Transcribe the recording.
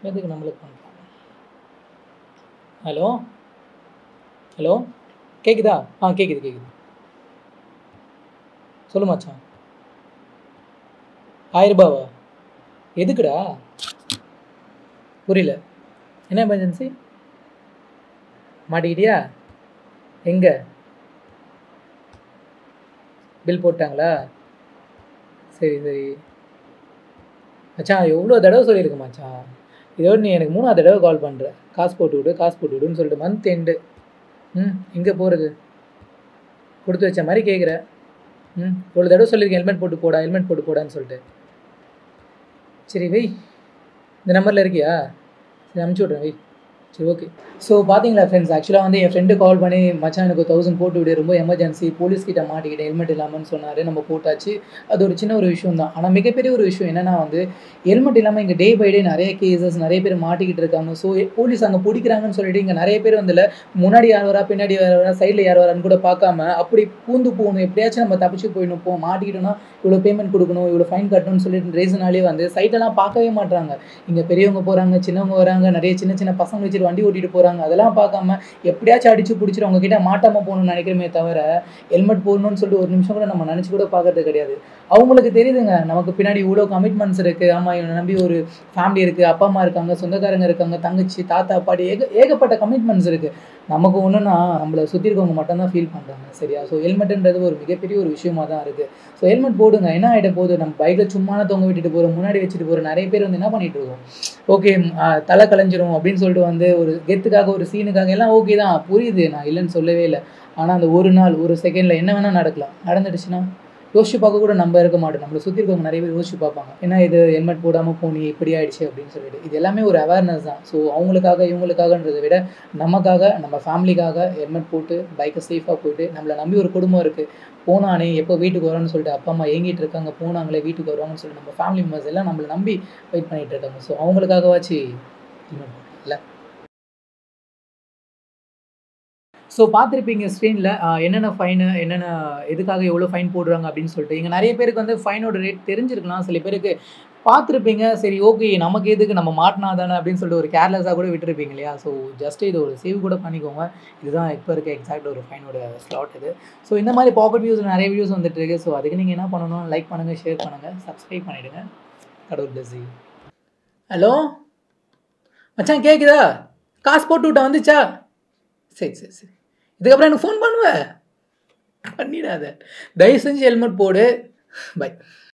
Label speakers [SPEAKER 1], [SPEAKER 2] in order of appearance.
[SPEAKER 1] எதுக்கு நம்மளுக்கு பண்ணுறோம் ஹலோ ஹலோ கேக்குதா ஆ கேட்குது கேட்குது சொல்லு மச்சான் ஆயிரம் ரூபாவா எதுக்குடா புரியல என்ன எமர்ஜென்சி மாட்டிக்கிட்டியா எங்கே பில் போட்டாங்களா சரி சரி மச்சான் எவ்வளோ தடவை சொல்லியிருக்க மச்சான் இதோட நீ எனக்கு மூணாவது தடவை கால் பண்ணுற காசு போட்டு விடு காசு போட்டு விடுன்னு சொல்லிட்டு மந்த் எண்டு ம் எங்கே போகிறது கொடுத்து வச்ச மாதிரி கேட்குற ம் ஒரு தடவை சொல்லியிருக்கேன் ஹெல்மெட் போட்டு போடா ஹெல்மெட் போட்டு போடான்னு சொல்லிட்டு சரி வை இந்த நம்பரில் இருக்கியா சரி அமுச்சு விட்றேன் வை சரி ஓகே ஸோ பார்த்தீங்களா ஃப்ரெண்ட்ஸ் ஆக்சுவலாக வந்து என் ஃப்ரெண்டு கால் பண்ணி மச்சான் எனக்கு தௌசண்ட் போட்டு விடு ரொம்ப எமர்ஜென்சி போலீஸ் கிட்ட மாட்டிக்கிட்டேன் ஹெல்மெட் இல்லாமல்னு சொன்னார் நம்ம போட்டாச்சு அது ஒரு சின்ன ஒரு விஷயம் தான் ஆனால் மிகப்பெரிய ஒரு விஷயம் என்னென்னா வந்து ஹெல்மெட் இல்லாமல் இங்கே டே பை டே நிறைய கேசஸ் நிறைய பேர் மாட்டிக்கிட்டு இருக்காங்க ஸோ போலீஸ் அங்கே பிடிக்கிறாங்கன்னு சொல்லிட்டு இங்கே நிறைய பேர் வந்து முன்னாடி யார் வரா பின்னாடி யார் வரா சைடில் யார் வரான்னு கூட பார்க்காம அப்படி பூந்து போகணும் எப்படியாச்சும் நம்ம தப்பிச்சு போயிடணும் போ மாட்டிக்கிட்டோம்னா இவ்வளோ பேமெண்ட் கொடுக்கணும் இவ்வளோ ஃபைன் கட்டணும்னு சொல்லிட்டு ரீசனாலே வந்து சைட்டெல்லாம் பார்க்கவே மாட்றாங்க இங்கே பெரியவங்க போகிறாங்க சின்னவங்க வராங்க நிறைய சின்ன சின்ன பசங்க வச்சுட்டு வண்டி ஓட்டிட்டு போகிறாங்க அதெல்லாம் பார்க்காம எப்படியாச்சும் அடிச்சு பிடிச்சிட்டு அவங்க கிட்ட மாட்டாமல் போகணும்னு நினைக்கிறமே தவிர ஹெல்மெட் போடணும்னு சொல்லிட்டு ஒரு நிமிஷம் கூட நம்ம நினச்சி கூட பார்க்கறது கிடையாது அவங்களுக்கு தெரியுதுங்க நமக்கு பின்னாடி இவ்வளோ கமிட்மெண்ட்ஸ் இருக்குது ஆமாம் இவனை நம்பி ஒரு ஃபேமிலி இருக்குது அப்பா அம்மா இருக்காங்க சொந்தக்காரங்க இருக்காங்க தங்கச்சி தாத்தா பாட்டி ஏக ஏகப்பட்ட கமிட்மெண்ட்ஸ் இருக்குது நமக்கு ஒன்றுனா நம்மளை சுற்றி இருக்கவங்க மட்டும்தான் ஃபீல் பண்ணுறாங்க சரியா ஸோ ஹெல்மெட்டுன்றது ஒரு மிகப்பெரிய ஒரு விஷயமா தான் இருக்குது ஸோ ஹெல்மெட் போடுங்க என்ன ஆகிட்ட போகுது நம்ம பைக்கில் சும்மா தொங்க விட்டுட்டு போகிறோம் முன்னாடி வச்சுட்டு போகிற நிறைய பேர் வந்து என்ன பண்ணிட்டு இருக்கோம் ஓகே தலை கலைஞ்சிரும் அப்படின்னு சொல்லிட்டு வந்து ஒரு கெத்துக்காக ஒரு சீனுக்காக எல்லாம் ஓகே தான் புரியுது நான் இல்லைன்னு சொல்லவே இல்லை ஆனால் அந்த ஒரு நாள் ஒரு செகண்டில் என்ன வேணால் நடக்கலாம் நடந்துடுச்சுன்னா யோசிச்சு பார்க்க கூட நம்ம இருக்க மாட்டோம் நம்மளை சுற்றி இருக்கவங்க நிறைய பேர் யோசிச்சு பார்ப்பாங்க ஏன்னா இது ஹெல்மெட் போடாமல் போனி இப்படி ஆயிடுச்சு அப்படின்னு சொல்லிட்டு இது எல்லாமே ஒரு அவேர்னஸ் தான் ஸோ அவங்களுக்காக இவங்களுக்காகன்றதை விட நமக்காக நம்ம ஃபேமிலிக்காக ஹெல்மெட் போட்டு பைக்கை சேஃபாக போயிட்டு நம்மளை நம்பி ஒரு குடும்பம் இருக்குது போனானே எப்போ வீட்டுக்கு வரோன்னு சொல்லிட்டு அப்பா அம்மா ஏங்கிட்டு இருக்காங்க போனாங்களே வீட்டுக்கு வருவாங்கன்னு சொல்லிட்டு நம்ம ஃபேமிலி மெம்பர்ஸ் எல்லாம் நம்மளை நம்பி வெயிட் பண்ணிட்டு இருக்காங்க ஸோ அவங்களுக்காகவாச்சு ஹெல்மெட் இல்லை ஸோ பார்த்துருப்பீங்க ஸ்க்ரீனில் என்னென்ன ஃபைனு என்னென்ன எதுக்காக எவ்வளோ ஃபைன் போடுறாங்க அப்படின்னு சொல்லிட்டு இங்கே நிறைய பேருக்கு வந்து ஃபைனோட ரேட் தெரிஞ்சிருக்கலாம் சில பேருக்கு பார்த்துருப்பீங்க சரி ஓகே நமக்கு எதுக்கு நம்ம மாட்டினா தானே அப்படின்னு சொல்லிட்டு ஒரு கேர்லெஸ்ஸாக கூட விட்டுருப்பீங்க இல்லையா ஸோ ஜஸ்ட் இது ஒரு சேவ் கூட பண்ணிக்கோங்க இதுதான் இப்போ இருக்க எக்ஸாக்ட் ஒரு ஃபைனோட ஸ்லாட் இது ஸோ இந்த மாதிரி பாக்கெட் வியூஸ் நிறைய வியூஸ் வந்துட்டு இருக்கு ஸோ அதுக்கு நீங்கள் என்ன பண்ணணும் லைக் பண்ணுங்கள் ஷேர் பண்ணுங்கள் சப்ஸ்கிரைப் பண்ணிவிடுங்க கடவுள் பிளஸி ஹலோ மச்சான் கேட்குதா காசு போட்டு விட்டா வந்துச்சா சரி சரி சரி இதுக்கப்புறம் எனக்கு ஃபோன் பண்ணுவேன் பண்ணிடாத தயவு செஞ்சு ஹெல்மெட் போடு பை